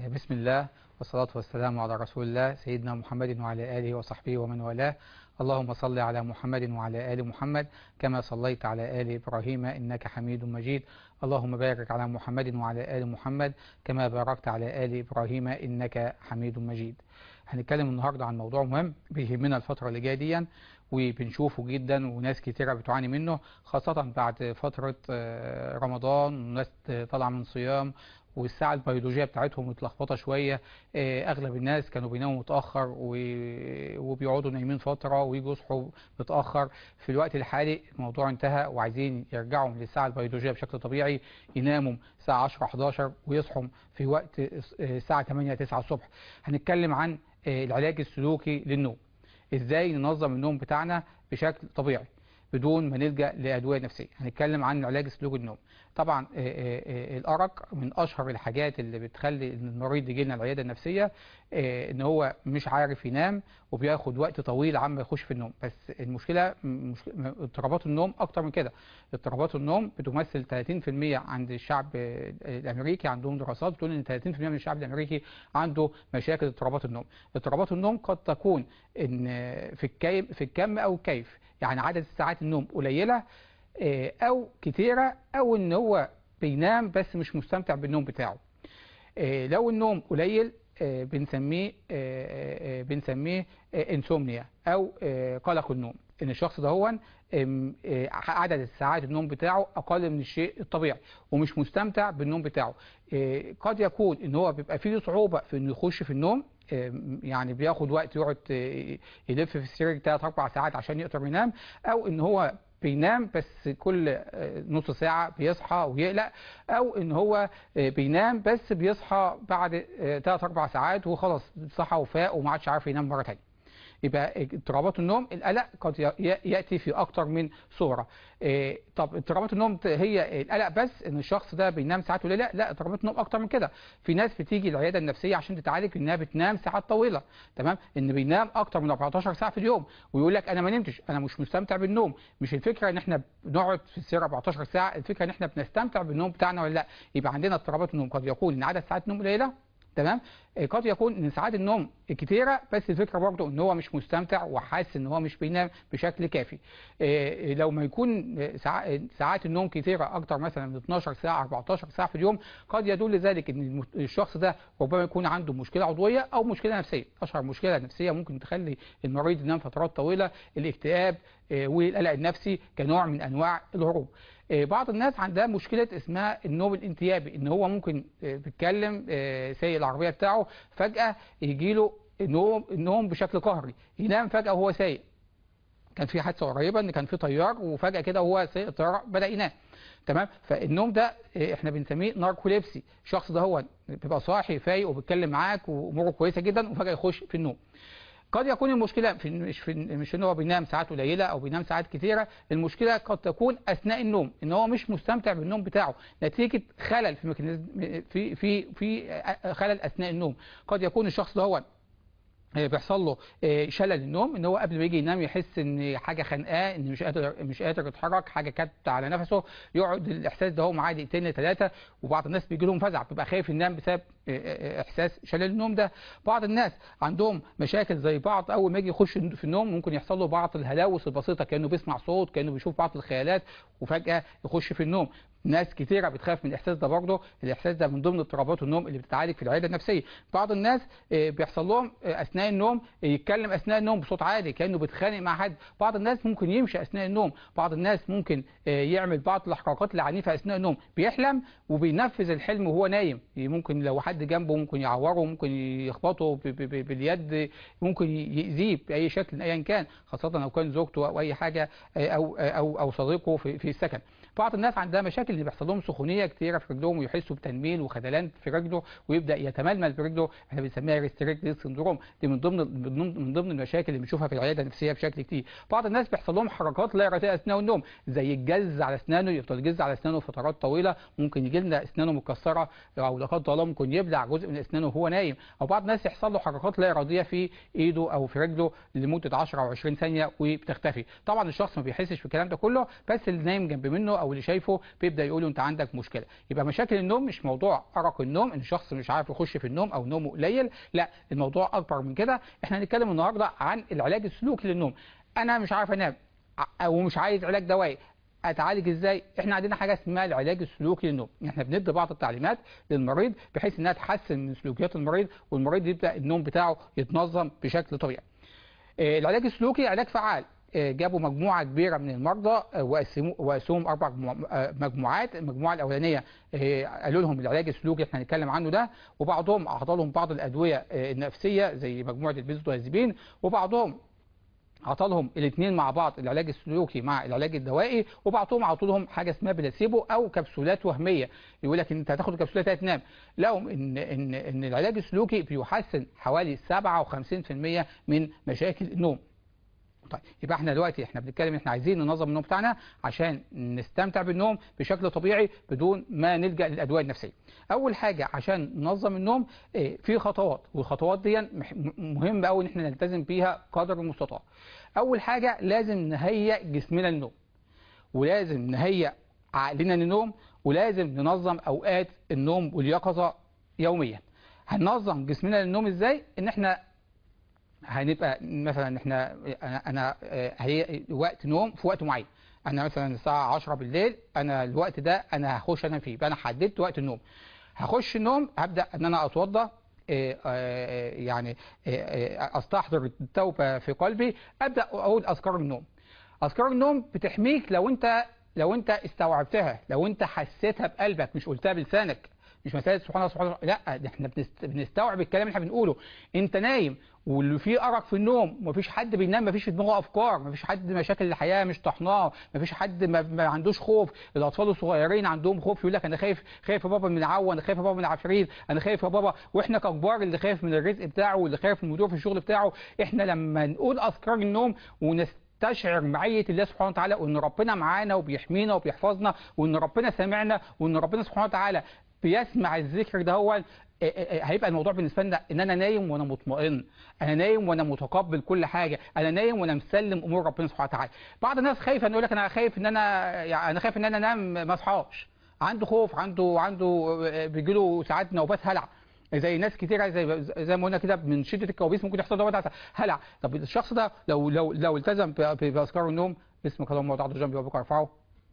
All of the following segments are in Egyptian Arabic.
بسم الله والصلاة والسلام على رسول الله سيدنا محمد وعلى آله وصحبه ومن والاه اللهم صل على محمد وعلى آل محمد كما صليت على آل إبراهيم إنك حميد مجيد اللهم بارك على محمد وعلى آل محمد كما باركت على آل إبراهيم إنك حميد مجيد هنتكلم النهاردة عن موضوع مهم بيهمنا الفترة اللي جاية دي وبنشوفه جدا وناس كتيرة بتعاني منه خاصة بعد فترة رمضان وناس طالعة من صيام والساعة البيولوجية بتاعتهم متلخبطة شوية أغلب الناس كانوا بيناموا متأخر وبيقعدوا نايمين فترة ويجوا يصحوا متأخر في الوقت الحالي الموضوع انتهى وعايزين يرجعوا للساعة البيولوجية بشكل طبيعي يناموا الساعة 10 11 ويصحوا في وقت الساعة 8 9 الصبح هنتكلم عن العلاج السلوكي للنوم ازاي ننظم النوم بتاعنا بشكل طبيعي بدون ما نلجأ لأدوية نفسية هنتكلم عن علاج سلوك النوم طبعا الأرق من أشهر الحاجات اللي بتخلي المريض يجي لنا العيادة النفسية ان هو مش عارف ينام وبياخد وقت طويل عما يخش في النوم بس المشكلة اضطرابات النوم أكتر من كده اضطرابات النوم بتمثل 30% عند الشعب الأمريكي عندهم دراسات بتقول ان 30% من الشعب الأمريكي عنده مشاكل اضطرابات النوم اضطرابات النوم قد تكون ان في الكيم في الكم أو الكيف يعني عدد ساعات النوم قليلة او كتيرة او ان هو بينام بس مش مستمتع بالنوم بتاعه لو النوم قليل بنسميه بنسميه انسومنيا او قلق النوم ان الشخص ده هو عدد الساعات النوم بتاعه اقل من الشيء الطبيعي ومش مستمتع بالنوم بتاعه قد يكون ان هو بيبقى فيه صعوبة في انه يخش في النوم يعني بياخد وقت يقعد يلف في السرير 3 4 ساعات عشان يقدر ينام او ان هو بينام بس كل نص ساعة بيصحى ويقلق او ان هو بينام بس بيصحى بعد 3 4 ساعات وخلاص صحى وفاق وما عادش عارف ينام مرة تانية يبقى اضطرابات النوم القلق قد يأتي في أكتر من صورة إيه طب اضطرابات النوم هي القلق بس ان الشخص ده بينام ساعات قليله لا اضطرابات النوم اكتر من كده في ناس بتيجي العياده النفسيه عشان تتعالج انها بتنام ساعات طويله تمام ان بينام اكتر من 14 ساعه في اليوم ويقول لك انا ما نمتش انا مش مستمتع بالنوم مش الفكره ان احنا بنقعد في السرير 14 ساعه الفكره ان احنا بنستمتع بالنوم بتاعنا ولا لا يبقى عندنا اضطرابات النوم قد يكون ان عدد ساعات النوم قليله تمام قد يكون ان ساعات النوم كتيرة بس الفكرة برضه ان هو مش مستمتع وحاسس ان هو مش بينام بشكل كافي إيه لو ما يكون ساعات النوم كتيرة اكتر مثلا من 12 ساعة 14 ساعة في اليوم قد يدل ذلك ان الشخص ده ربما يكون عنده مشكلة عضوية او مشكلة نفسية اشهر مشكلة نفسية ممكن تخلي المريض ينام فترات طويلة الاكتئاب والقلق النفسي كنوع من انواع الهروب بعض الناس عندها مشكلة اسمها النوم الانتيابي ان هو ممكن بيتكلم سايق العربية بتاعه فجأة يجيله النوم النوم بشكل قهري ينام فجأة وهو سايق كان في حادثة قريبة ان كان في طيار وفجأة كده وهو سايق الطيارة بدأ ينام تمام فالنوم ده احنا بنسميه ناركوليبسي الشخص ده هو بيبقى صاحي فايق وبيتكلم معاك واموره كويسة جدا وفجأة يخش في النوم قد يكون المشكلة في مش في مش ان هو بينام ساعات قليلة او بينام ساعات كثيرة المشكلة قد تكون اثناء النوم ان هو مش مستمتع بالنوم بتاعه نتيجة خلل في في في في خلل اثناء النوم قد يكون الشخص ده هو بيحصل له شلل النوم ان هو قبل ما يجي ينام يحس ان حاجه خانقاه ان مش قادر مش قادر يتحرك حاجه كانت على نفسه يقعد الاحساس ده هو معاه دقيقتين ثلاثه وبعض الناس بيجي لهم فزع بيبقى خايف ينام بسبب احساس شلل النوم ده بعض الناس عندهم مشاكل زي بعض اول ما يجي يخش في النوم ممكن يحصل له بعض الهلاوس البسيطه كانه بيسمع صوت كانه بيشوف بعض الخيالات وفجاه يخش في النوم ناس كتيرة بتخاف من الإحساس ده برضه الإحساس ده من ضمن اضطرابات النوم اللي بتتعالج في العيادة النفسية بعض الناس بيحصل لهم أثناء النوم يتكلم أثناء النوم بصوت عالي كأنه بيتخانق مع حد بعض الناس ممكن يمشي أثناء النوم بعض الناس ممكن يعمل بعض الإحقاقات العنيفة أثناء النوم بيحلم وبينفذ الحلم وهو نايم ممكن لو حد جنبه ممكن يعوره ممكن يخبطه باليد ممكن يأذيه بأي شكل أيا كان خاصة لو كان زوجته أو أي حاجة أو أو أو صديقه في في السكن بعض الناس عندها مشاكل اللي بيحصل لهم سخونيه كتيره في رجلهم ويحسوا بتنميل وخدلان في رجله ويبدا يتململ برجله احنا بنسميها ريستريكتد سندروم دي من ضمن من ضمن المشاكل اللي بنشوفها في العياده النفسيه بشكل كتير بعض الناس بيحصل لهم حركات لا اراديه اثناء النوم زي الجز على اسنانه يفضل يجز على اسنانه فترات طويله ممكن يجي لنا اسنانه متكسره او لا قدر الله ممكن يبلع جزء من اسنانه وهو نايم او بعض الناس يحصل له حركات لا اراديه في ايده او في رجله لمده 10 او 20 ثانيه وبتختفي طبعا الشخص ما بيحسش بالكلام ده كله بس اللي نايم جنب منه او اللي شايفه بيبدا يقول له انت عندك مشكله يبقى مشاكل النوم مش موضوع ارق النوم ان الشخص مش عارف يخش في النوم او نومه قليل لا الموضوع اكبر من كده احنا هنتكلم النهارده عن العلاج السلوكي للنوم انا مش عارف انام ع- ومش عايز علاج دوائي اتعالج ازاي احنا عندنا حاجه اسمها العلاج السلوكي للنوم احنا بندي بعض التعليمات للمريض بحيث انها تحسن من سلوكيات المريض والمريض يبدا النوم بتاعه يتنظم بشكل طبيعي آه، العلاج السلوكي علاج فعال آه، جابوا مجموعة كبيرة من المرضى آه، وقسموا وقسموهم أربع مجموع- آه، مجموعات المجموعة الأولانية آه، قالوا لهم العلاج السلوكي احنا هنتكلم عنه ده وبعضهم أعطى لهم بعض الأدوية آه، النفسية زي مجموعة البنزودازيبين وبعضهم عطى لهم الاثنين مع بعض العلاج السلوكي مع العلاج الدوائي وبعضهم عطوا لهم حاجه اسمها بلاسيبو او كبسولات وهميه يقول لك ان انت هتاخد الكبسولات دي هتنام لهم ان ان ان العلاج السلوكي بيحسن حوالي 57% من مشاكل النوم طيب يبقى احنا دلوقتي احنا بنتكلم ان احنا عايزين ننظم النوم بتاعنا عشان نستمتع بالنوم بشكل طبيعي بدون ما نلجا للادويه النفسيه. اول حاجه عشان ننظم النوم اه، في خطوات والخطوات دي مح- مهم قوي ان احنا نلتزم بيها قدر المستطاع. اول حاجه لازم نهيئ جسمنا للنوم. ولازم نهيئ عقلنا للنوم ولازم ننظم اوقات النوم واليقظه يوميا. هننظم جسمنا للنوم ازاي؟ ان احنا هنبقى مثلا احنا انا انا آه، هي وقت نوم في وقت معين انا مثلا الساعه 10 بالليل انا الوقت ده انا هخش انام فيه يبقى انا حددت وقت النوم هخش النوم هبدا ان انا اتوضى آه، آه، يعني آه، آه، استحضر التوبه في قلبي ابدا اقول اذكار النوم اذكار النوم بتحميك لو انت لو انت استوعبتها لو انت حسيتها بقلبك مش قلتها بلسانك مش مسألة سبحان الله سبحان الله لا ده احنا بنست... بنستوعب الكلام اللي احنا بنقوله انت نايم واللي فيه ارق في النوم مفيش حد بينام مفيش في دماغه افكار مفيش حد مشاكل الحياه مش طحناه مفيش حد ما, ما عندوش خوف الاطفال الصغيرين عندهم خوف يقول لك انا خايف خايف يا بابا من العو انا خايف يا بابا من العفريت انا خايف يا بابا واحنا ككبار اللي خايف من الرزق بتاعه واللي خايف من المدير في الشغل بتاعه احنا لما نقول اذكار النوم ونست تشعر معية الله سبحانه وتعالى وان ربنا معانا وبيحمينا وبيحفظنا وان ربنا سامعنا وان ربنا سبحانه وتعالى بيسمع الذكر ده هو هيبقى الموضوع بالنسبه لنا ان انا نايم وانا مطمئن انا نايم وانا متقبل كل حاجه انا نايم وانا مسلم امور ربنا سبحانه وتعالى بعض الناس خايفه انه يقول لك انا خايف ان انا يعني انا خايف ان انا انام ما اصحاش عنده خوف عنده عنده بيجي له ساعات نوبات هلع زي ناس كتيره زي زي ما قلنا كده من شده الكوابيس ممكن يحصل نوبات هلع طب الشخص ده لو لو لو التزم باذكار النوم باسمك اللهم وضعت جنبي وبك ارفعه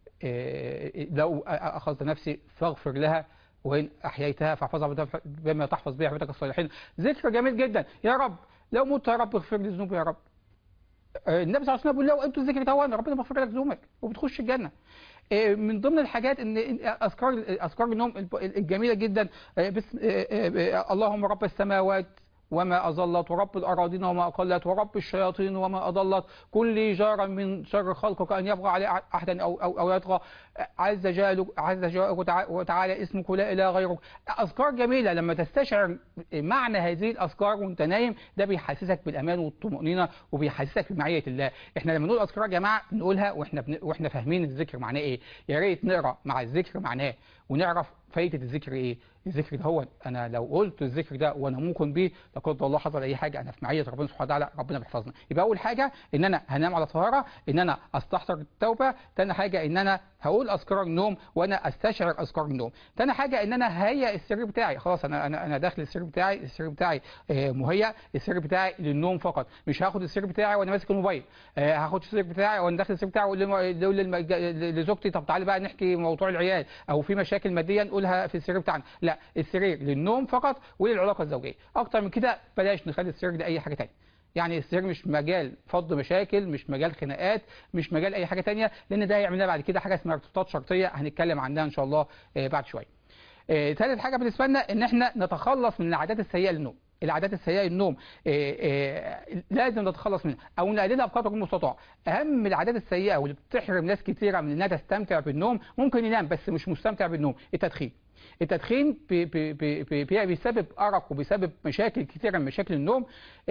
إيه لو اخذت نفسي فاغفر لها وإن أحييتها فاحفظها بما تحفظ به عبادك الصالحين ذكر جميل جدا يا رب لو مت يا رب اغفر لي ذنوبي يا رب النبي صلى الله عليه وسلم بيقول لو انتوا الذكر توان ربنا بيغفر لك ذنوبك وبتخش الجنه من ضمن الحاجات ان اذكار اذكار النوم الجميله جدا بسم اللهم رب السماوات وما أظلت ورب الأراضين وما أقلت ورب الشياطين وما أضلت كل جارا من شر خلقك أن يبغى عليه أحدا أو, أو, أو يطغى عز جلالك عز جلالك وتعالى اسمك لا إله غيرك أذكار جميلة لما تستشعر معنى هذه الأذكار وأنت نايم ده بيحسسك بالأمان والطمأنينة وبيحسسك بمعية الله إحنا لما نقول أذكار يا جماعة نقولها وإحنا بن... وإحنا فاهمين الذكر معناه إيه يا ريت نقرأ مع الذكر معناه ونعرف فايدة الذكر ايه الذكر ده هو انا لو قلت الذكر ده وانا ممكن بيه لا قدر الله حصل اي حاجه انا في معيه ربنا سبحانه وتعالى ربنا بيحفظنا يبقى اول حاجه ان انا هنام على طهاره ان انا استحضر التوبه ثاني حاجه ان انا هقول اذكار النوم وانا استشعر اذكار النوم ثاني حاجه ان انا هيئ السرير بتاعي خلاص انا انا انا داخل السرير بتاعي السرير بتاعي آه مهيئ السرير بتاعي للنوم فقط مش هاخد السرير بتاعي وانا ماسك الموبايل آه هاخد السرير بتاعي وانا داخل السرير بتاعي واقول لزوجتي طب تعالي بقى نحكي موضوع العيال او في مشاكل ماديه نقولها في السرير بتاعنا لا السرير للنوم فقط وللعلاقه الزوجيه اكتر من كده بلاش نخلي السرير ده اي حاجه ثانيه يعني السرير مش مجال فض مشاكل مش مجال خناقات مش مجال اي حاجه ثانيه لان ده هيعمل لنا بعد كده حاجه اسمها ارتباطات شرطيه هنتكلم عنها ان شاء الله بعد شويه ثالث حاجه بالنسبه لنا ان احنا نتخلص من العادات السيئه للنوم العادات السيئه للنوم إيه إيه لازم نتخلص منها او نقللها بقدر المستطاع اهم العادات السيئه واللي بتحرم ناس كتيره من انها تستمتع بالنوم ممكن ينام بس مش مستمتع بالنوم التدخين التدخين بي بي بي بي بيسبب ارق وبيسبب مشاكل كتيره من مشاكل النوم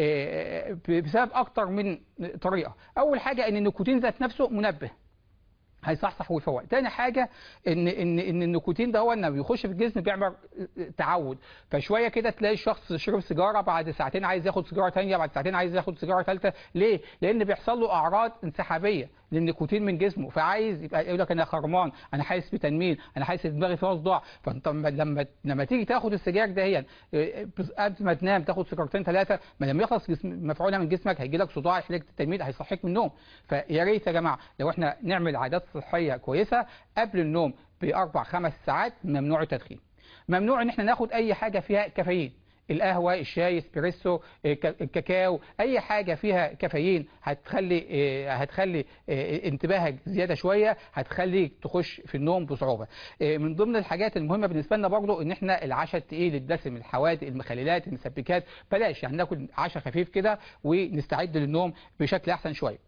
إيه بسبب اكتر من طريقه اول حاجه ان النيكوتين ذات نفسه منبه هيصحصح ويفوق تاني حاجة ان ان ان النيكوتين ده هو لما بيخش في الجسم بيعمل تعود فشوية كده تلاقي الشخص شرب سيجارة بعد ساعتين عايز ياخد سيجارة تانية بعد ساعتين عايز ياخد سيجارة ثالثة ليه؟ لان بيحصل له اعراض انسحابية للنيكوتين من جسمه فعايز يبقى يقول لك انا خرمان انا حاسس بتنميل انا حاسس دماغي فيها صداع فانت لما لما تيجي تاخد السجاير دهيا قبل ما تنام تاخد سيجارتين ثلاثه ما لما يخلص جسم مفعولها من جسمك هيجي لك صداع يحلك التنميل هيصحيك من النوم فيا ريت يا جماعه لو احنا نعمل عادات صحيه كويسه قبل النوم باربع خمس ساعات ممنوع التدخين ممنوع ان احنا ناخد اي حاجه فيها كافيين القهوة الشاي اسبريسو الكاكاو اي حاجة فيها كافيين هتخلي هتخلي انتباهك زيادة شوية هتخليك تخش في النوم بصعوبة من ضمن الحاجات المهمة بالنسبة لنا برضو ان احنا العشاء التقيل الدسم الحوادق المخللات المسبكات بلاش يعني ناكل عشاء خفيف كده ونستعد للنوم بشكل احسن شوية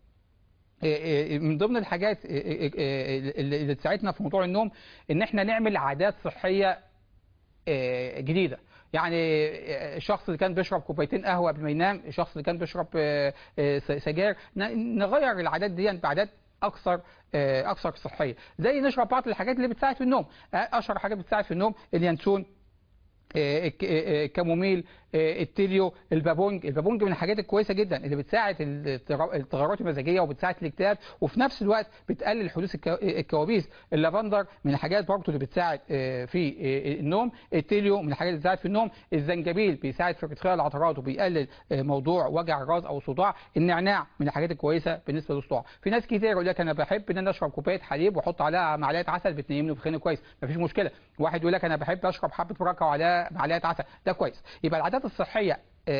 من ضمن الحاجات اللي تساعدنا في موضوع النوم ان احنا نعمل عادات صحية جديدة يعني الشخص اللي كان بيشرب كوبايتين قهوه قبل ما ينام الشخص اللي كان بيشرب سجاير نغير العادات دي بعادات اكثر اكثر صحيه زي نشرب بعض الحاجات اللي بتساعد في النوم اشهر حاجات بتساعد في النوم اليانسون الكاموميل التيليو البابونج البابونج من الحاجات الكويسه جدا اللي بتساعد التغيرات المزاجيه وبتساعد الاكتئاب وفي نفس الوقت بتقلل حدوث الكوابيس اللافندر من الحاجات برضه اللي بتساعد في النوم التيليو من الحاجات اللي بتساعد في النوم الزنجبيل بيساعد في ارتخاء العضلات وبيقلل موضوع وجع الراس او صداع النعناع من الحاجات الكويسه بالنسبه للصداع في ناس كتير يقول لك انا بحب ان انا اشرب كوبايه حليب واحط عليها معلقه عسل بتنيمني وبتخليني كويس مفيش مشكله واحد يقول لك انا بحب اشرب حبه بركه وعليها معلقه عسل ده كويس يبقى العادات الصحيه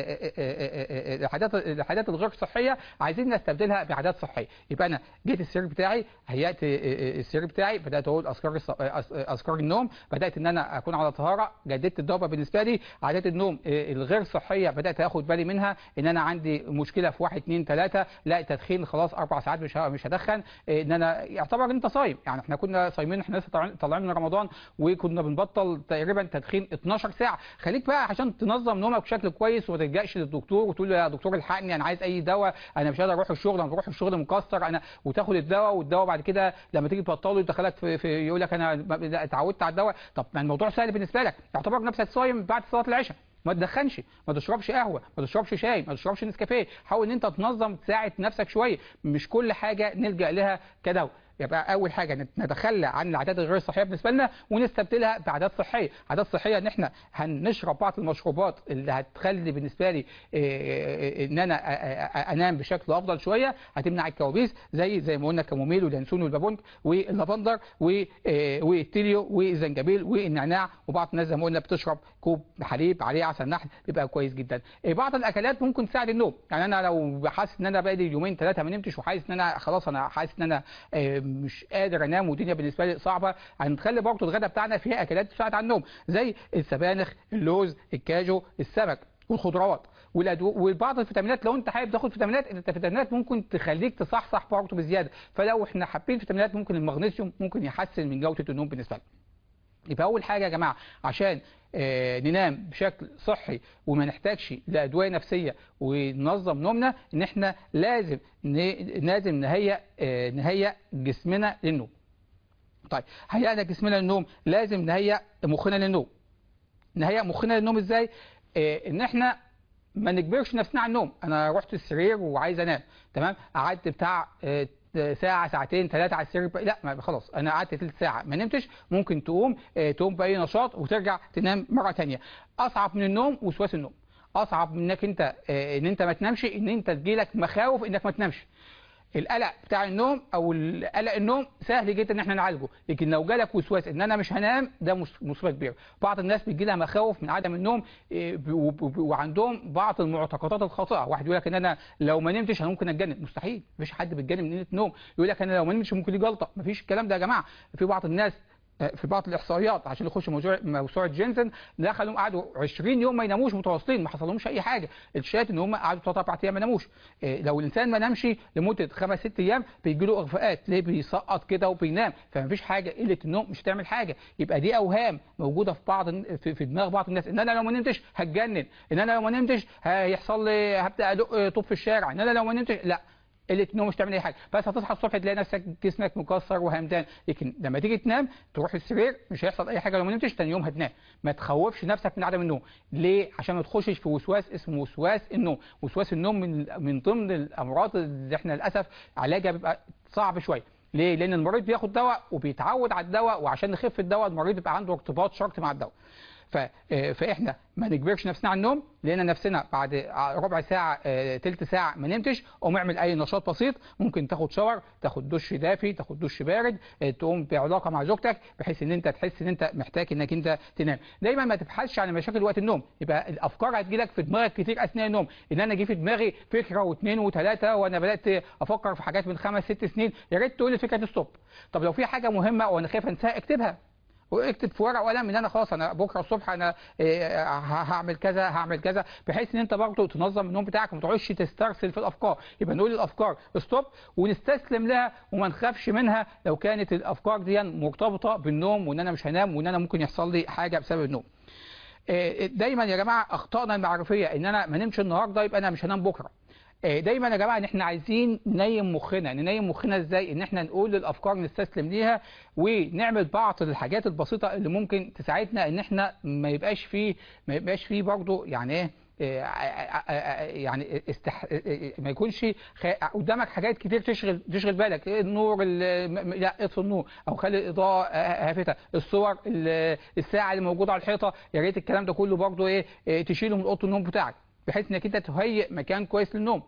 العادات العادات الغير صحيه عايزين نستبدلها بعادات صحيه يبقى انا جيت السرير بتاعي هيأت السرير بتاعي بدات اقول اذكار اذكار النوم بدات ان انا اكون على طهاره جددت الدوره بالنسبه لي عادات النوم الغير صحيه بدات اخد بالي منها ان انا عندي مشكله في 1 2 3 لا تدخين خلاص اربع ساعات مش مش هدخن ان انا يعتبر انت صايم يعني احنا كنا صايمين احنا لسه طالعين من رمضان وكنا بنبطل تقريبا تدخين 12 ساعه خليك بقى عشان تنظم نومك بشكل كويس وما تلجاش للدكتور وتقول له يا دكتور الحقني انا عايز اي دواء انا مش قادر اروح الشغل انا بروح الشغل مكسر انا وتاخد الدواء والدواء بعد كده لما تيجي تبطله يدخلك في, في يقول لك انا اتعودت على الدواء طب ما الموضوع سهل بالنسبه لك يعتبر نفسك صايم بعد صلاه العشاء ما تدخنش ما تشربش قهوه ما تشربش شاي ما تشربش نسكافيه حاول ان انت تنظم تساعد نفسك شويه مش كل حاجه نلجا لها كدواء يبقى اول حاجه نتخلى عن العادات الغير صحيه بالنسبه لنا ونستبدلها بعادات صحيه عادات صحيه ان احنا هنشرب بعض المشروبات اللي هتخلي بالنسبه لي ان انا انام بشكل افضل شويه هتمنع الكوابيس زي زي ما قلنا الكاموميل واليانسون والبابونج واللافندر والتيليو والزنجبيل والنعناع وبعض الناس زي ما قلنا بتشرب كوب حليب عليه عسل نحل بيبقى كويس جدا بعض الاكلات ممكن تساعد النوم يعني انا لو حاسس ان انا بقى لي يومين ثلاثه ما نمتش وحاسس ان انا خلاص انا حاسس ان انا مش قادر انام والدنيا بالنسبه لي صعبه هنخلي برضه الغداء بتاعنا فيها اكلات تساعد على النوم زي السبانخ اللوز الكاجو السمك والخضروات وبعض الفيتامينات لو انت حابب تاخد فيتامينات الفيتامينات ممكن تخليك تصحصح برضه بزياده فلو احنا حابين فيتامينات ممكن المغنيسيوم ممكن يحسن من جوده النوم بالنسبه لنا يبقى اول حاجه يا جماعه عشان آه ننام بشكل صحي وما نحتاجش لادويه نفسيه وننظم نومنا ان احنا لازم لازم نهيئ آه نهيئ جسمنا للنوم طيب هيئنا جسمنا للنوم لازم نهيئ مخنا للنوم نهيئ مخنا للنوم ازاي آه ان احنا ما نجبرش نفسنا على النوم انا رحت السرير وعايز انام تمام قعدت بتاع ساعة ساعتين ثلاثة على السرير لا ما خلاص أنا قعدت ثلث ساعة ما نمتش ممكن تقوم تقوم بأي نشاط وترجع تنام مرة ثانيه أصعب من النوم وسواس النوم أصعب من إنك أنت إن أنت ما تنامش إن أنت تجيلك مخاوف إنك ما تنامش القلق بتاع النوم او قلق النوم سهل جدا ان احنا نعالجه لكن لو جالك وسواس ان انا مش هنام ده مصيبه كبيره بعض الناس بيجي لها مخاوف من عدم النوم وعندهم بعض المعتقدات الخاطئه واحد يقول لك ان انا لو ما نمتش انا ممكن اتجنن مستحيل مفيش حد بيتجنن من قله النوم يقول لك انا لو ما نمتش ممكن لي جلطه مفيش الكلام ده يا جماعه في بعض الناس في بعض الاحصائيات عشان يخشوا موضوع موسوعه جينسن دخلوا قعدوا 20 يوم ما يناموش متواصلين ما حصلهمش اي حاجه الشات ان هم قعدوا 3 4 ايام ما ناموش لو الانسان ما نامش لمده 5 6 ايام بيجي له اغفاءات ليه بيسقط كده وبينام فما فيش حاجه قله النوم مش هتعمل حاجه يبقى دي اوهام موجوده في بعض في, في دماغ بعض الناس ان انا لو ما نمتش هتجنن ان انا لو ما نمتش هيحصل لي هبدا ادق طوب في الشارع ان انا لو ما نمتش لا قله النوم مش تعمل اي حاجه بس هتصحى الصبح تلاقي نفسك جسمك مكسر وهمدان لكن لما تيجي تنام تروح السرير مش هيحصل اي حاجه لو ما نمتش تاني يوم هتنام ما تخوفش نفسك من عدم النوم ليه عشان ما تخشش في وسواس اسمه وسواس النوم وسواس النوم من من ضمن الامراض اللي احنا للاسف علاجها بيبقى صعب شويه ليه؟ لأن المريض بياخد دواء وبيتعود على الدواء وعشان نخف الدواء المريض يبقى عنده ارتباط شرطي مع الدواء. ف... آه، فاحنا ما نجبرش نفسنا على النوم لان نفسنا بعد ربع ساعه آه، تلت ساعه ما نمتش قوم اعمل اي نشاط بسيط ممكن تاخد شاور تاخد دش دافي تاخد دش بارد آه، تقوم بعلاقه مع زوجتك بحيث ان انت تحس ان انت محتاج انك انت تنام دايما ما تبحثش عن مشاكل وقت النوم يبقى الافكار هتجيلك في دماغك كتير اثناء النوم ان انا جه في دماغي فكره واثنين وثلاثه وانا بدات افكر في حاجات من خمس ست سنين يا ريت تقول لي الفكره دي ستوب طب لو في حاجه مهمه وانا خايف انساها اكتبها واكتب في ورقه وقلم ان انا خلاص انا بكره الصبح انا إيه، ه- هعمل كذا هعمل كذا بحيث ان انت برضه تنظم النوم بتاعك وما تقعدش تسترسل في الافكار يبقى نقول الافكار ستوب ونستسلم لها وما نخافش منها لو كانت الافكار دي مرتبطه بالنوم وان انا مش هنام وان انا ممكن يحصل لي حاجه بسبب النوم إيه، دايما يا جماعه اخطائنا المعرفيه ان انا ما نمش النهارده يبقى انا مش هنام بكره آه، دايما يا جماعه ان احنا عايزين ننيم مخنا ننيم مخنا ازاي ان احنا نقول للافكار نستسلم ليها ونعمل بعض الحاجات البسيطه اللي ممكن تساعدنا ان احنا ما يبقاش فيه ما يبقاش فيه برضه يعني ايه آه، آه، آه، يعني استح... آه، ما يكونش خ... قدامك حاجات كتير تشغل تشغل بالك إيه النور ال... م- م- لا اطفي النور او خلي الاضاءه آه، هافته الصور ال- الساعه اللي موجوده على الحيطه يا ريت الكلام ده كله برضه ايه آه، تشيله من اوضه النوم بتاعك بحيث انك انت تهيئ مكان كويس للنوم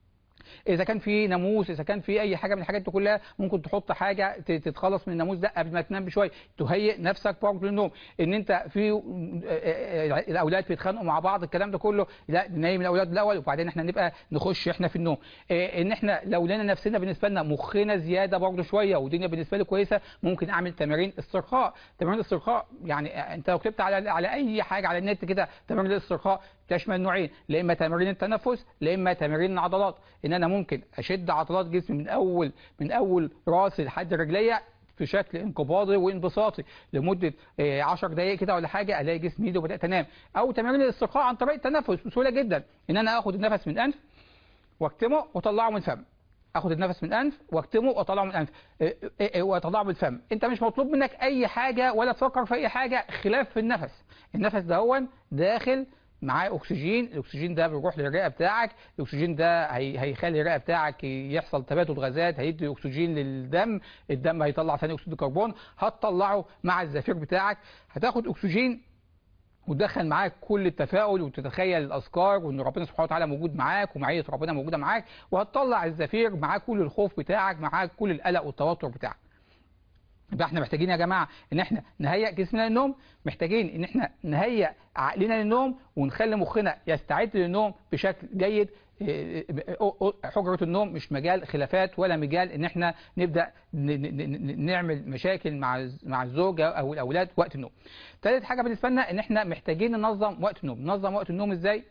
اذا كان في ناموس اذا كان في اي حاجه من الحاجات دي كلها ممكن تحط حاجه ت- تتخلص من الناموس ده قبل ما تنام بشويه تهيئ نفسك برضه للنوم ان انت في آه، آه، آه، الاولاد بيتخانقوا مع بعض الكلام ده كله لا ننيم الاولاد الاول وبعدين احنا نبقى نخش احنا في النوم آه، ان احنا لو لنا نفسنا بالنسبه لنا مخنا زياده برضه شويه والدنيا بالنسبه لي كويسه ممكن اعمل تمارين استرخاء تمارين الاسترخاء يعني آه، انت لو كتبت على على اي حاجه على النت كده تمارين الاسترخاء تشمل نوعين لا اما تمارين التنفس لا اما تمارين العضلات ان انا ممكن اشد عضلات جسمي من اول من اول راسي لحد رجليا في شكل انقباضي وانبساطي لمده 10 دقائق كده ولا حاجه الاقي جسمي ايده بدات انام او تمارين الاسترخاء عن طريق التنفس بسهوله جدا ان انا اخد النفس من الانف واكتمه واطلعه من الفم اخد النفس من الانف واكتمه واطلعه من الانف إيه إيه إيه واطلعه من الفم انت مش مطلوب منك اي حاجه ولا تفكر في اي حاجه خلاف في النفس النفس ده هو داخل معاه اكسجين الاكسجين ده بيروح للرئه بتاعك الاكسجين ده هي... هيخلي الرئه بتاعك يحصل تبادل غازات هيدي اكسجين للدم الدم هيطلع ثاني اكسيد الكربون هتطلعه مع الزفير بتاعك هتاخد اكسجين وتدخل معاك كل التفاؤل وتتخيل الاذكار وان ربنا سبحانه وتعالى موجود معاك ومعيه ربنا موجوده معاك وهتطلع الزفير معاه كل الخوف بتاعك معاك كل القلق والتوتر بتاعك يبقى احنا محتاجين يا جماعه ان احنا نهيئ جسمنا للنوم محتاجين ان احنا نهيئ عقلنا للنوم ونخلي مخنا يستعد للنوم بشكل جيد إيه، إيه، حجرة النوم مش مجال خلافات ولا مجال ان احنا نبدا ن- ن- ن- نعمل مشاكل مع مع الزوجه او الاولاد وقت النوم. ثالث حاجه بالنسبه لنا ان احنا محتاجين ننظم وقت النوم، ننظم وقت النوم ازاي؟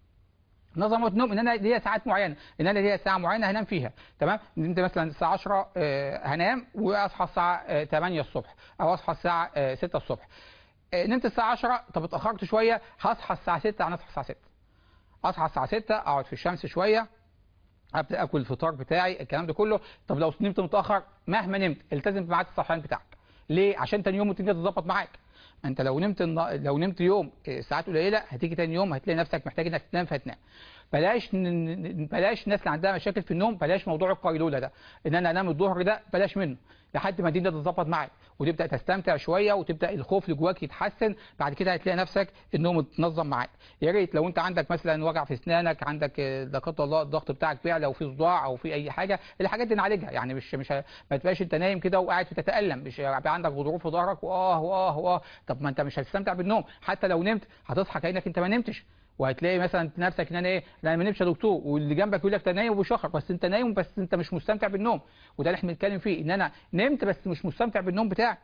نظم وقت النوم ان انا ليا ساعات معينه ان انا ليا ساعه معينه هنام فيها تمام ان انت مثلا الساعه 10 آه، هنام واصحى الساعه آه، 8 الصبح او اصحى الساعه آه، 6 الصبح آه، نمت الساعه 10 طب اتاخرت شويه هصحى الساعه 6 انا اصحى الساعه 6 اصحى الساعه 6 اقعد في الشمس شويه ابدا اكل الفطار بتاعي الكلام ده كله طب لو نمت متاخر مهما نمت التزم بميعاد الصحيان بتاعك ليه عشان تاني يوم الدنيا تتظبط معاك ما انت لو نمت النا- لو نمت يوم آه، ساعات قليله هتيجي تاني يوم هتلاقي نفسك محتاج انك تنام فهتنام بلاش ن- ن- بلاش الناس اللي عندها مشاكل في النوم بلاش موضوع القيلوله ده ان انا انام الظهر ده بلاش منه لحد ما الدنيا تتظبط معاك وتبدا تستمتع شويه وتبدا الخوف اللي جواك يتحسن بعد كده هتلاقي نفسك النوم اتنظم معاك يا ريت لو انت عندك مثلا وجع في اسنانك عندك آه، لا قدر الله الضغط بتاعك بيعلى وفي صداع او في اي حاجه الحاجات دي نعالجها يعني مش مش ه- ما تبقاش انت نايم كده وقاعد بتتالم مش هيبقى عندك غضروف في ظهرك واه واه واه طب ما انت مش هتستمتع بالنوم حتى لو نمت هتصحى كانك انت ما نمتش وهتلاقي مثلا نفسك ان انا ايه لا انا ما نمتش يا دكتور واللي جنبك يقول لك انت نايم وبيشخر بس انت نايم بس انت مش مستمتع بالنوم وده اللي احنا بنتكلم فيه ان انا نمت بس مش مستمتع بالنوم بتاعي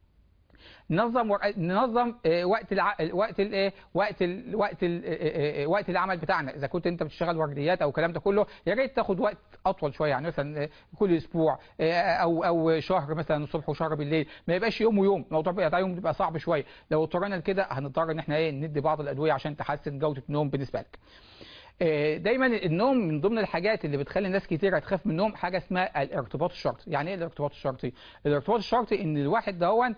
ننظم ور- ننظم آه، وقت الع... وقت الايه وقت ال... وقت ال... آه، آه، وقت العمل بتاعنا اذا كنت انت بتشتغل ورديات او الكلام ده كله يا ريت تاخد وقت اطول شويه يعني مثلا آه، كل اسبوع آه، او او شهر مثلا الصبح وشهر بالليل ما يبقاش يوم ويوم الموضوع بقى يوم بيبقى صعب شويه لو اضطرينا لكده هنضطر ان احنا ايه ندي بعض الادويه عشان تحسن جوده النوم بالنسبه لك آه، دايما النوم من ضمن الحاجات اللي بتخلي ناس كتيره تخاف من النوم حاجه اسمها الارتباط الشرطي يعني ايه الارتباط الشرطي الارتباط الشرطي ان الواحد دهون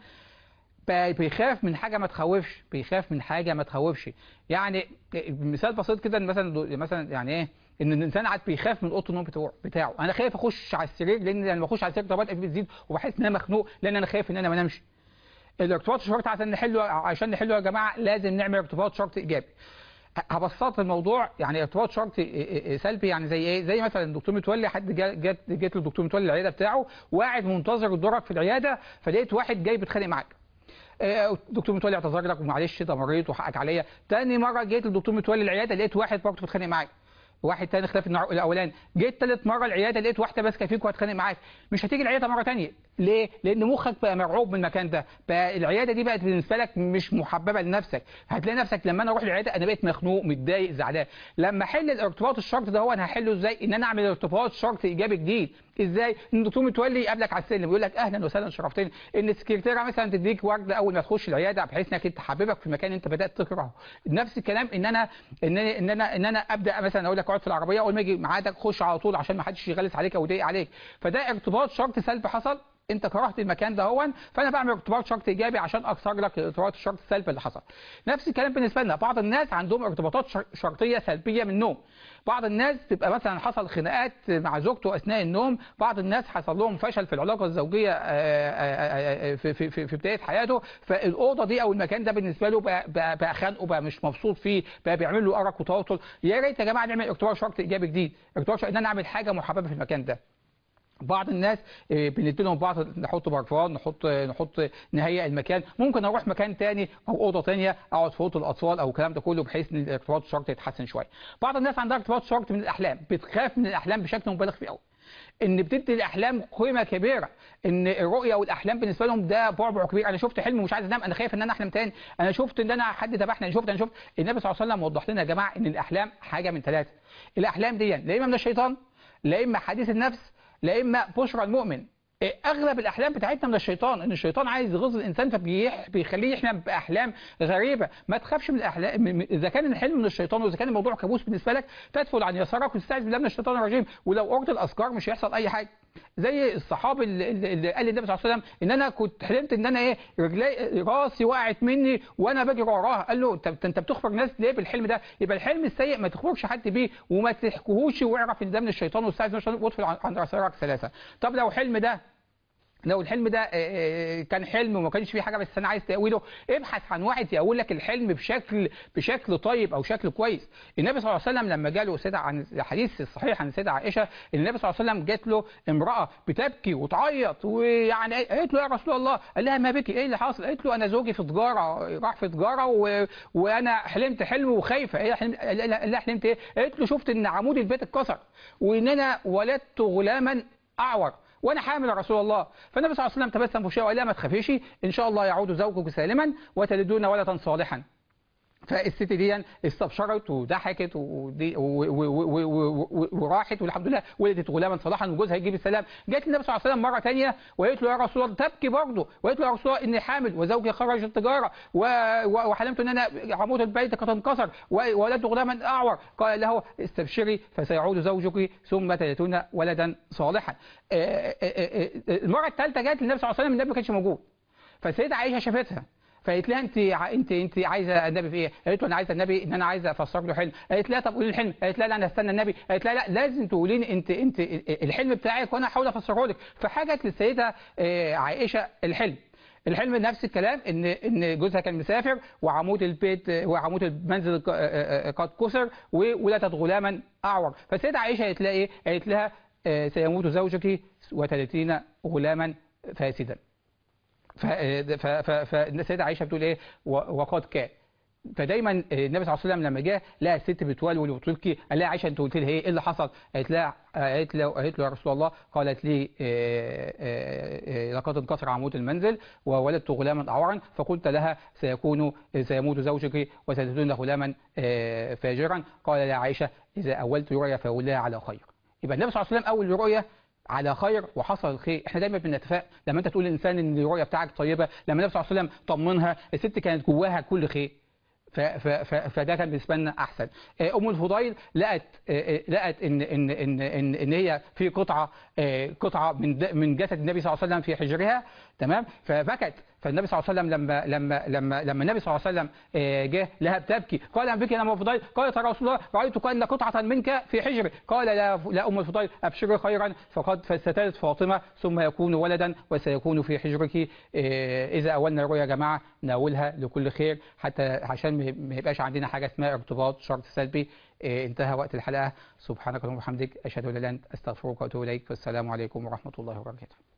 ب- بيخاف من حاجه ما تخوفش بيخاف من حاجه ما تخوفش يعني مثال بسيط كده إن مثلا مثلا يعني ايه ان الانسان قاعد بيخاف من اوضه النوم بتوع- بتاعه انا خايف اخش على السرير لان لما بخش على السرير ضربات قلبي بتزيد وبحس ان انا مخنوق لان انا خايف ان انا ما انامش الارتباط الشرطي عشان نحله عشان نحله يا جماعه لازم نعمل ارتباط شرطي ايجابي هبسط الموضوع يعني ارتباط شرطي إيه- إيه سلبي يعني زي ايه زي مثلا الدكتور متولي حد جا- جت جت للدكتور متولي العياده بتاعه وقاعد منتظر دورك في العياده فلقيت واحد جاي بيتخانق معاك آه، الدكتور متولي اعتذر لك ومعلش ده مريض وحقك عليا تاني مره جيت للدكتور متولي العياده لقيت واحد برضه بيتخانق معاك واحد تاني خلاف النوع الاولاني جيت تالت مره العياده لقيت واحده ماسكه فيك وهتخانق معاك مش هتيجي العياده مره تانية ليه لان مخك بقى مرعوب من المكان ده بقى العياده دي بقت بالنسبه لك مش محببه لنفسك هتلاقي نفسك لما انا اروح العياده انا بقيت مخنوق متضايق زعلان لما احل الارتباط الشرطي ده هو انا هحله ازاي ان انا اعمل ارتباط شرطي ايجابي جديد ازاي ان الدكتور متولي يقابلك على السلم يقول لك اهلا وسهلا شرفتني ان السكرتيره مثلا تديك ورده اول ما تخش العياده بحيث انك تحببك في المكان انت بدات تكرهه نفس الكلام ان انا ان انا ان انا ان انا ابدا مثلا اقول لك اقعد في العربيه اول ما يجي ميعادك خش على طول عشان ما حدش يغلس عليك او يضايق عليك فده ارتباط شرطي سلبي حصل انت كرهت المكان ده هون فانا بعمل ارتباط شرطي ايجابي عشان اكسر لك الارتباط الشرطي السلبي اللي حصل نفس الكلام بالنسبه لنا بعض الناس عندهم ارتباطات شر- شرطيه سلبيه من النوم بعض الناس تبقى مثلا حصل خناقات مع زوجته اثناء النوم بعض الناس حصل لهم فشل في العلاقه الزوجيه آه، آه، آه، في في في في بدايه حياته فالاوضه دي او المكان ده بالنسبه له بقى بقى, بقى خانقه بقى مش مبسوط فيه بقى بيعمل له ارق وتوتر يا ريت يا جماعه نعمل ارتباط شرطي ايجابي جديد ارتباط شرطي ان انا اعمل حاجه محببه في المكان ده بعض الناس آه، بندي لهم بعض نحط برفان نحط نحط نهيئ المكان ممكن اروح مكان تاني او اوضه تانية اقعد في اوضه الاطفال او الكلام ده كله بحيث ان الارتباط الشرطي يتحسن شويه بعض الناس عندها ارتباط شرطي من الاحلام بتخاف من الاحلام بشكل مبالغ فيه قوي ان بتدي الاحلام قيمه كبيره ان الرؤيه والاحلام بالنسبه لهم ده بعبع كبير انا شفت حلم ومش عايز انام انا خايف ان انا احلم تاني انا شفت ان انا حد ذبحني انا شفت انا شفت النبي صلى الله عليه وسلم وضح لنا يا جماعه ان الاحلام حاجه من ثلاثه الاحلام دي لا اما من الشيطان لا اما حديث النفس لا اما بشرى المؤمن إيه، اغلب الاحلام بتاعتنا من الشيطان ان الشيطان عايز يغز الانسان فبيخليه يحلم باحلام غريبه ما تخافش من الاحلام م- م- اذا كان الحلم من الشيطان واذا كان الموضوع كابوس بالنسبه لك تدخل عن يسارك وتستعذ بالله من الشيطان الرجيم ولو قرت الاذكار مش هيحصل اي حاجه زي الصحابي اللي, اللي اللي قال للنبي صلى الله عليه وسلم ان انا كنت حلمت ان انا ايه رجلي راسي وقعت مني وانا بجري وراها قال له انت انت بتخبر ناس ليه بالحلم ده يبقى الحلم السيء ما تخبرش حد بيه وما تحكوهوش واعرف ان ده من الشيطان واستعذ من الشيطان وادخل عن- عن يسارك ثلاثه طب لو الحلم ده لو الحلم ده آه، آه، كان حلم وما كانش فيه حاجه بس انا عايز تاويله ابحث عن واحد يقول لك الحلم بشكل بشكل طيب او شكل كويس النبي صلى الله عليه وسلم لما جاله سيدة عن الحديث الصحيح عن سيدة عائشه ان النبي صلى الله عليه وسلم جات له امراه بتبكي وتعيط ويعني قالت له يا رسول الله قال لها ما بكي ايه اللي حاصل قالت له انا زوجي في تجاره راح في تجاره و... وانا حلمت حلم وخايفه ايه حلم قال لها حلمت ايه قالت له شفت ان عمود البيت اتكسر وان انا ولدت غلاما اعور وانا حامل يا رسول الله فالنبي صلى الله عليه وسلم تبسم بشيء وقال لها ما تخافيش ان شاء الله يعود زوجك سالما وتلدون ولدا صالحا فالست دي استبشرت وضحكت ودي- و- و- و- و- و- وراحت والحمد لله ولدت غلاما صالحا وجوزها يجيب السلام جت للنبي صلى الله عليه وسلم مره ثانيه وقالت له يا رسول الله تبكي برضه وقالت له يا رسول الله اني حامل وزوجي خرج التجاره و- و- وحلمت ان انا عمود البيت قد انكسر وولدت غلاما اعور قال له استبشري فسيعود زوجك ثم تلدون ولدا صالحا آه، آه، آه، آه، المره الثالثه جت للنبي صلى الله عليه وسلم النبي ما كانش موجود فالسيده عائشه شافتها فقالت لها انت ع- انت انت عايزه النبي في ايه؟ قالت له انا عايزه النبي ان انا عايزه افسر له حلم، قالت لها طب قولي لي الحلم، قالت لها لا انا هستنى النبي، قالت لها لا لازم تقولي لي انت انت الحلم بتاعك وانا هحاول افسره لك، فحكت للسيده آه، عائشه الحلم. الحلم نفس الكلام ان ان جوزها كان مسافر وعمود البيت وعمود المنزل ق- آه، آه، قد كسر وولدت غلاما اعور فالسيده عائشه قالت لها ايه؟ قالت لها آه، سيموت زوجك وتلتين غلاما فاسدا ف- ف- ف- فالسيده عائشه بتقول ايه و- وقد كان فدايما النبي صلى الله عليه وسلم لما جه لقى الست بتولول وبتبكي قال لها عائشه انت قلت لها ايه ايه اللي حصل؟ قالت لها قالت له قالت له يا رسول الله قالت لي آه، آه، آه، لقد انكسر عمود المنزل وولدت غلاما اعورا فقلت لها سيكون سيموت زوجك وستلدون غلاما آه، فاجرا قال يا عائشه اذا اولت رؤيا فاولها على خير يبقى النبي صلى الله عليه وسلم اول رؤيا على خير وحصل الخير احنا دايما بنتفائل لما انت تقول للانسان ان الرؤيه بتاعك طيبه لما النبي صلى الله عليه وسلم طمنها الست كانت جواها كل خير ف- ف- ف- فده كان بالنسبه لنا احسن آه، ام الفضيل لقت آه، آه، لقت ان ان ان ان, إن هي في قطعه آه، قطعه من د- من جسد النبي صلى الله عليه وسلم في حجرها تمام فبكت فالنبي صلى الله عليه وسلم لما لما لما لما النبي صلى الله عليه وسلم آه، جه لها بتبكي قال ام بك يا ام الفضيل قالت يا رسول الله رايت كان قطعه منك في حجري قال لا لا ام الفضيل ابشري خيرا فقد فاستتالت فاطمه ثم يكون ولدا وسيكون في حجرك آه، اذا اولنا الرؤيا يا جماعه ناولها لكل خير حتى عشان ما- ما يبقاش عندنا حاجه اسمها ارتباط شرط سلبي آه، انتهى وقت الحلقه سبحانك اللهم وبحمدك اشهد ان لا اله الا انت استغفرك واتوب اليك والسلام عليكم ورحمه الله وبركاته